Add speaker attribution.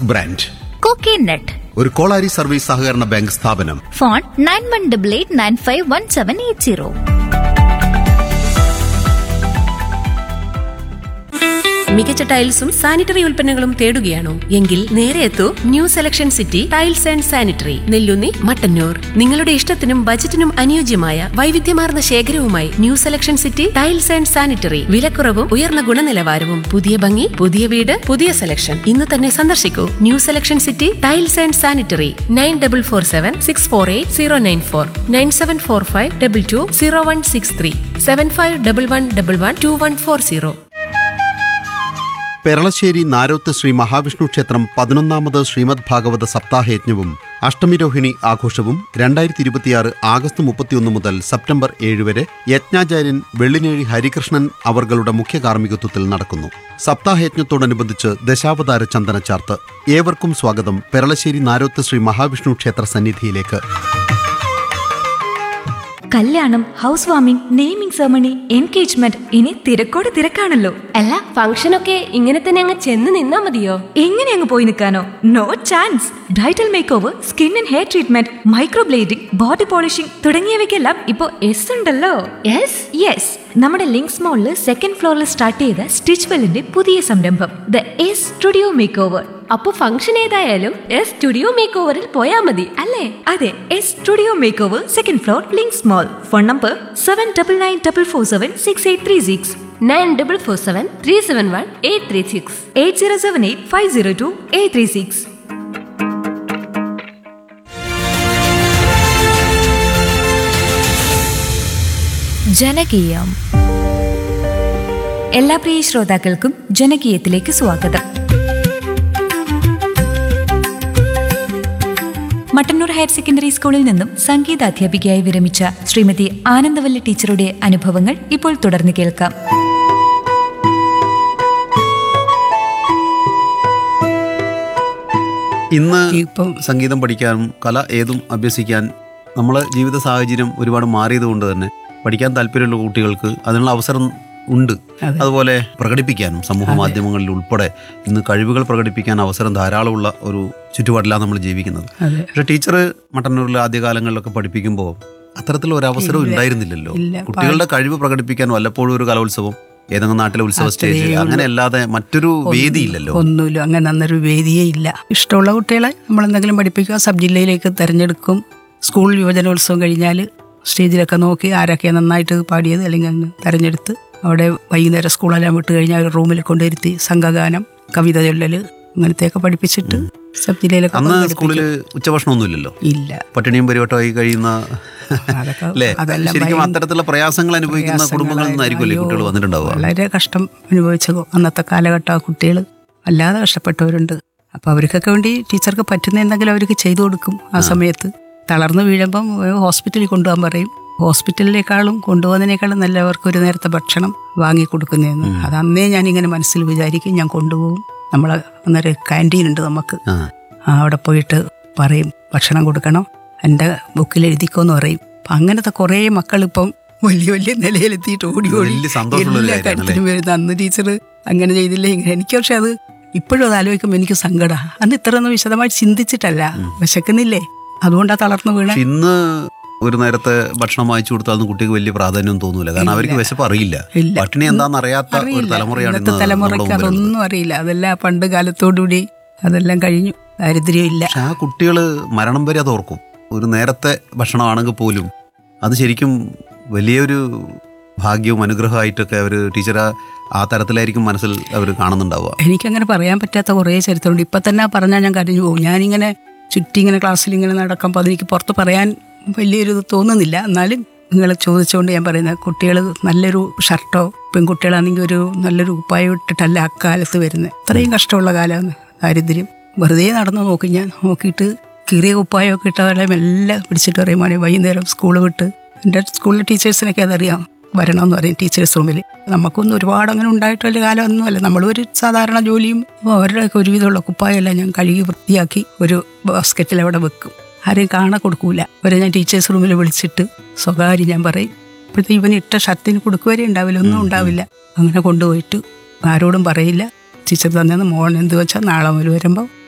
Speaker 1: Classic brand
Speaker 2: coconut
Speaker 1: ഒരു Kolari service സഹകരണ bank സ്ഥാപനം
Speaker 2: phone nine one double eight nine five one seven eight zero
Speaker 3: മികച്ച ടൈൽസും sanitary ഉൽപ്പന്നങ്ങളും തേടുകയാണോ എങ്കിൽ നേരെ എത്തൂ new selection city tiles and sanitary Nelluni Mattannur നിങ്ങളുടെ ഇഷ്ടത്തിനും ബജറ്റിനും അനുയോജ്യമായ വൈവിധ്യമാർന്ന ശേഖരവുമായി new selection city tiles and sanitary വിലക്കുറവും ഉയർന്ന ഗുണനിലവാരവും പുതിയ ഭംഗി പുതിയ വീട് പുതിയ സെലക്ഷൻ ഇന്ന് തന്നെ സന്ദർശിക്കൂ new selection city tiles and sanitary nine double four seven six four eight zero nine four nine seven four five double two zero one six three seven five double one double one two one four zero
Speaker 1: Peralassery Naroth Shri Mahavishnu ക്ഷേത്രം പതിനൊന്നാമത് ശ്രീമദ് ഭാഗവത സപ്താഹയജ്ഞവും അഷ്ടമിരോഹിണി ആഘോഷവും രണ്ടായിരത്തി ഇരുപത്തിയാറ് August മുപ്പത്തിയൊന്ന് മുതൽ September ഏഴ് വരെ യജ്ഞാചാര്യൻ വെള്ളിനേഴി ഹരികൃഷ്ണൻ അവർകളുടെ മുഖ്യ കാർമ്മികത്വത്തിൽ നടക്കുന്നു സപ്താഹയജ്ഞത്തോടനുബന്ധിച്ച് ദശാവതാര ചന്ദനച്ചാർത്ത് ഏവർക്കും സ്വാഗതം പെരളശ്ശേരി നാരോത്ത് ശ്രീ മഹാവിഷ്ണു ക്ഷേത്ര സന്നിധിയിലേക്ക്
Speaker 4: കല്യാണം house warming naming ceremony engagement ഇനി തിരക്കോട് തിരക്കാണല്ലോ
Speaker 3: അല്ല ഫംഗ്ഷനൊക്കെ ഇങ്ങനെ തന്നെ അങ്ങ് ചെന്ന് നിന്നാ മതിയോ
Speaker 4: എങ്ങനെ അങ്ങ് പോയി നിൽക്കാനോ no chance bridal makeover skin and hair treatment microblading body polishing തുടങ്ങിയവയ്ക്കെല്ലാം ഇപ്പോൾ എസ് ഉണ്ടല്ലോ
Speaker 3: യെസ്
Speaker 4: യെസ് നമ്മുടെ ലിങ്ക്സ് മോളിൽ സെക്കൻഡ് ഫ്ലോറിൽ സ്റ്റാർട്ട് ചെയ്ത സ്റ്റിച്ച് വെല്ലിന്റെ പുതിയ സംരംഭം the S studio makeover
Speaker 3: അപ്പൊ ഫംഗ്ഷൻ ഏതായാലും എസ് സ്റ്റുഡിയോ മേക്ക് ഓവറിൽ പോയാ മതി അല്ലേ
Speaker 4: അതെ S studio makeover second floor Links mall phone number seven double nine double four seven six eight three six
Speaker 3: nine double four seven three seven one eight three six
Speaker 4: eight zero seven eight five zero two eight three six ജനകീയം എല്ലാ പ്രിയ ശ്രോതാക്കൾക്കും ജനകീയത്തിലേക്ക് സ്വാഗതം Mattannur higher secondary സ്കൂളിൽ നിന്നും സംഗീത അധ്യാപികയായി വിരമിച്ച ശ്രീമതി ആനന്ദവല്ലി ടീച്ചറുടെ അനുഭവങ്ങൾ ഇപ്പോൾ തുടർന്ന് കേൾക്കാം
Speaker 1: ഇന്ന്
Speaker 5: ഇപ്പം
Speaker 1: സംഗീതം പഠിക്കാനും കല ഏതും അഭ്യസിക്കാൻ നമ്മളെ ജീവിത സാഹചര്യം ഒരുപാട് മാറിയത് കൊണ്ട് തന്നെ പഠിക്കാൻ താല്പര്യമുള്ള കുട്ടികൾക്ക് അതിനുള്ള അവസരം ഉണ്ട്
Speaker 5: അതെ.
Speaker 1: അതുപോലെ പ്രകടിപ്പിക്കാനും സമൂഹ മാധ്യമങ്ങളിൽ ഉൾപ്പെടെ ഇന്ന് കഴിവുകൾ പ്രകടിപ്പിക്കാൻ അവസരം ധാരാളമുള്ള ഒരു ചുറ്റുപാടിലാണ് നമ്മൾ ജീവിക്കുന്നത്
Speaker 5: അതെ
Speaker 1: പക്ഷെ ടീച്ചർ മട്ടന്നൂരിലെ ആദ്യകാലങ്ങളിലൊക്കെ പഠിപ്പിക്കുമ്പോൾ അത്തരത്തിലുള്ള ഒരു അവസരം
Speaker 5: ഇല്ല.
Speaker 1: ഉണ്ടായിരുന്നില്ലല്ലോ
Speaker 5: ഇല്ല.
Speaker 1: കുട്ടികളുടെ കഴിവ് പ്രകടിപ്പിക്കാൻ വല്ലപ്പോഴും ഒരു കലോത്സവം ഏതെങ്കിലും നാട്ടിലെ ഉത്സവ സ്റ്റേജ്
Speaker 5: അത്രയേ
Speaker 1: അങ്ങനെ അല്ലാതെ മറ്റൊരു വേദിയില്ലല്ലോ
Speaker 5: ഒന്നുമില്ല അങ്ങനെ അന്നൊരു വേദിയേ ഇല്ല ഇഷ്ടമുള്ള കുട്ടികളെ നമ്മൾ എന്തെങ്കിലും പഠിപ്പിക്കുക സബ് ജില്ലയിലേക്ക് തിരഞ്ഞെടുക്കും സ്കൂൾ യുവജനോത്സവം കഴിഞ്ഞാൽ സ്റ്റേജിലൊക്കെ നോക്കി ആരൊക്കെ നന്നായിട്ട് പാടിയത് അല്ലെങ്കിൽ അങ്ങ് തിരഞ്ഞെടുത്ത് അവിടെ വൈകുന്നേരം സ്കൂളെല്ലാം വിട്ട് കഴിഞ്ഞാൽ ഒരു റൂമിൽ കൊണ്ടിരുത്തി സംഘഗാനം കവിത ചൊല്ലല് അങ്ങനത്തെയൊക്കെ പഠിപ്പിച്ചിട്ട് സബ് ജില്ലയിലൊക്കെ
Speaker 1: അന്ന്
Speaker 5: പങ്കെടുപ്പിക്കും.
Speaker 1: സ്കൂളില് ഉച്ചഭക്ഷണമൊന്നുമില്ലല്ലോ
Speaker 5: ഇല്ല
Speaker 1: പട്ടിണിയും പരിവട്ടമായി കഴിയുന്ന
Speaker 5: അതൊക്കെ
Speaker 1: അല്ലേ
Speaker 5: അതെല്ലാം
Speaker 1: ശരിക്കും
Speaker 5: ഭയ-
Speaker 1: അത്തരത്തിലുള്ള പ്രയാസങ്ങൾ അനുഭവിക്കുന്ന കുടുംബങ്ങളിൽ നിന്നായിരിക്കുമല്ലേ
Speaker 5: അയ്യോ,
Speaker 1: കുട്ടികൾ വന്നിട്ടുണ്ടാവുക
Speaker 5: വളരെ കഷ്ടം അനുഭവിച്ച അന്നത്തെ കാലഘട്ട കുട്ടികൾ വല്ലാതെ കഷ്ടപ്പെട്ടവരുണ്ട് അപ്പൊ അവർക്കൊക്കെ വേണ്ടി ടീച്ചർക്ക് പറ്റുന്ന എന്തെങ്കിലും അവർക്ക് ചെയ്തു കൊടുക്കും ആ സമയത്ത് തളർന്നു വീഴുമ്പം ഹോസ്പിറ്റലിൽ കൊണ്ടുപോകാൻ പറയും ഹോസ്പിറ്റലിനേക്കാളും കൊണ്ടുപോകുന്നതിനേക്കാളും നല്ല അവർക്ക് ഒരു നേരത്തെ ഭക്ഷണം വാങ്ങി കൊടുക്കുന്നതെന്ന് അത് അന്നേ ഞാൻ ഇങ്ങനെ മനസ്സിൽ വിചാരിക്കും ഞാൻ കൊണ്ടുപോകും നമ്മളെ അന്നൊരു ക്യാൻറ്റീൻ ഉണ്ട് നമുക്ക്
Speaker 1: ആ.
Speaker 5: ആ, അവിടെ പോയിട്ട് പറയും ഭക്ഷണം കൊടുക്കണം എൻ്റെ ബുക്കിൽ എഴുതിക്കോന്ന് പറയും അപ്പം അങ്ങനത്തെ കുറേ മക്കൾ ഇപ്പം വലിയ വലിയ നിലയിലെത്തിയിട്ട് ഓടി ഓടി
Speaker 1: വലിയ സന്തോഷമുള്ള ഒരു
Speaker 5: എല്ലാ
Speaker 1: കാര്യമാണ്
Speaker 5: കാര്യത്തിനും വരുന്ന അന്ന് ടീച്ചർ അങ്ങനെ ചെയ്തില്ലേ ഇങ്ങനെ എനിക്ക് പക്ഷെ അത് ഇപ്പോഴും അത് ആലോചിക്കുമ്പോൾ എനിക്ക് സങ്കട അന്ന് ഇത്രയൊന്നും വിശദമായിട്ട് ചിന്തിച്ചിട്ടല്ല വിശക്കുന്നില്ലേ അതുകൊണ്ടാ തളർന്നു വീണ
Speaker 1: പക്ഷെ ഇന്ന് ഒരു നേരത്തെ ഭക്ഷണം വാങ്ങിച്ചു കൊടുത്താൽ ഒന്നും കുട്ടിക്ക് വലിയ പ്രാധാന്യം തോന്നൂല കാരണം അവർക്ക് വിശപ്പ് അറിയില്ല
Speaker 5: ഇല്ല.
Speaker 1: പട്ടിണി എന്താണെന്ന് അറിയാത്ത ഒരു
Speaker 5: അറിയില്ല
Speaker 1: തലമുറയാണ്
Speaker 5: ഇന്നത്തെ
Speaker 1: ഇന്ന് നമ്മുടെ
Speaker 5: തലമുറയ്ക്ക്
Speaker 1: മുമ്പിൽ ഉള്ളത്.
Speaker 5: അതൊന്നും അറിയില്ല അതെല്ലാം പണ്ട് കാലത്തോടുകൂടി അതെല്ലാം കഴിഞ്ഞു ദാരിദ്ര്യം ഇല്ല
Speaker 1: പക്ഷെ ആ കുട്ടികൾ മരണം വരെ അത് ഓർക്കും ഒരു നേരത്തെ ഭക്ഷണമാണെങ്കിൽ പോലും അത് ശരിക്കും വലിയൊരു ഭാഗ്യവും അനുഗ്രഹമായിട്ടൊക്കെ അവർ ടീച്ചർ ആ തരത്തിലായിരിക്കും മനസ്സിൽ അവർ കാണുന്നുണ്ടാവുക
Speaker 5: എനിക്കങ്ങനെ പറയാൻ പറ്റാത്ത കുറേ ചരിത്രമുണ്ട് ഇപ്പം തന്നെ പറഞ്ഞാൽ ഞാൻ കരഞ്ഞു പോകും ഞാനിങ്ങനെ ചുറ്റി ഇങ്ങനെ ക്ലാസ്സിൽ ഇങ്ങനെ നടക്കുമ്പോൾ അതെനിക്ക് പുറത്ത് പറയാൻ വലിയൊരു ഇത് തോന്നുന്നില്ല എന്നാലും നിങ്ങൾ ചോദിച്ചുകൊണ്ട് ഞാൻ പറയുന്നത് കുട്ടികൾ നല്ലൊരു ഷർട്ടോ പെൺകുട്ടികളാണെങ്കിൽ ഒരു നല്ലൊരു ഉപ്പായം ഇട്ടിട്ടല്ല അക്കാലത്ത് വരുന്നത് അത്രയും കഷ്ടമുള്ള കാലമാണ് ദാരിദ്ര്യം വെറുതെ നടന്നു നോക്കി ഞാൻ നോക്കിയിട്ട് കീറിയ കുപ്പായമൊക്കെ ഇട്ടവരെ എല്ലാം പിടിച്ചിട്ട് പറയും മോനെ വൈകുന്നേരം സ്കൂൾ വിട്ട് എൻ്റെ സ്കൂളിലെ ടീച്ചേഴ്സിനൊക്കെ അതറിയാം വരണമെന്ന് പറയും ടീച്ചേഴ്സ് റൂമിൽ നമുക്കൊന്നും ഒരുപാട് അങ്ങനെ ഉണ്ടായിട്ടുള്ള കാലമൊന്നുമല്ല നമ്മളൊരു സാധാരണ ജോലിയും അവരുടെയൊക്കെ ഒരുവിധമുള്ള കുപ്പായെല്ലാം ഞാൻ കഴുകി വൃത്തിയാക്കി ഒരു ബാസ്ക്കറ്റിൽ അവിടെ വെക്കും ആരെയും കാണാൻ കൊടുക്കൂല അവരെ ഞാൻ ടീച്ചേഴ്സ് റൂമിൽ വിളിച്ചിട്ട് സ്വകാര്യം ഞാൻ പറയും ഇപ്പോഴത്തെ ഇവൻ ഇട്ട ഷർട്ടിന് കൊടുക്കുവരെ ഉണ്ടാവില്ല ഒന്നും ഉണ്ടാവില്ല അങ്ങനെ കൊണ്ടുപോയിട്ട് ആരോടും പറയില്ല ടീച്ചർ തന്നെ മോൻ എന്ത് വെച്ചാൽ നാളെ മുതൽ വരുമ്പോൾ